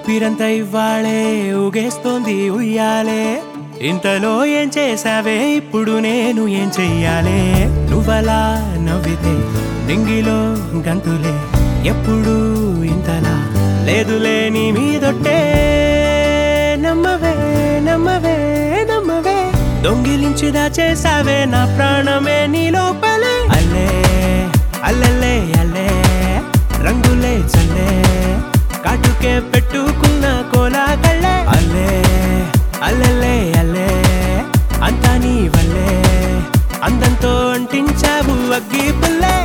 ఊపిరంతా ఇవ్వాళే ఊగేస్తోంది ఉయ్యాలే ఇంతలో ఏం చేసావే ఇప్పుడు నేను ఏం చెయ్యాలే నువ్వలా నవ్వితే డింగిలో గంతులే ఎప్పుడు ఇంతలా లేదులే నీ మీదొట్టే నమ్మవే నమ్మవే నమ్మవే దొంగిలించి దాచేసావే నా ప్రాణమే నీ లోపలే అల్లే అల్లెల్లే అల్లే రంగులే చల్లే కాటుకే పెట్టుకున్న కోలా కళ్ళే అల్లే అల్లెల్లే అల్లే అంతా నీ వల్లే అందంతో అంటించావు అగ్గి పుల్లే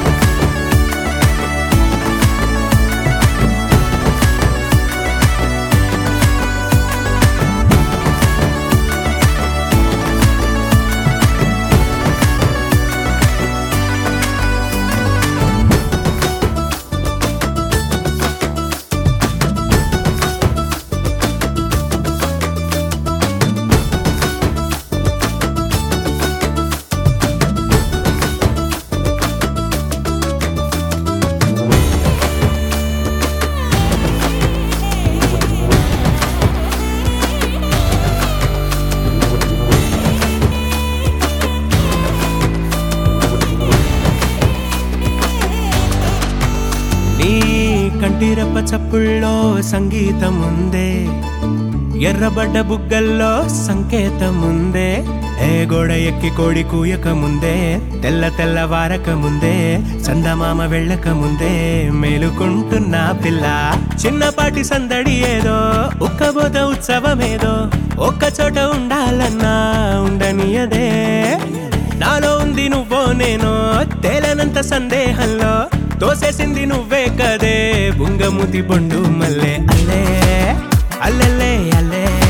నీ కంటిరప్ప చప్పుల్లో సంగీతం ఉందే ఎర్రబడ్డ బుగ్గల్లో సంకేతం ఉందే ఏ గోడ ఎక్కి కోడి కూయక ముందే తెల్ల తెల్ల వారక ముందే చందమామ వెళ్ళక ముందే మేలుకుంటున్నా పిల్ల చిన్నపాటి సందడి ఏదో ఉక్కబోత ఉత్సవమేదో ఒక్క చోట ఉండాలన్నా ఉండనియదే నాలో ఉంది నువ్వో నేను తేలనంత సందేహంలో తోసేసింది నువ్వే కదే బుంగముతి బొండు మల్లె అల్లే అల్లెల్లే అల్లే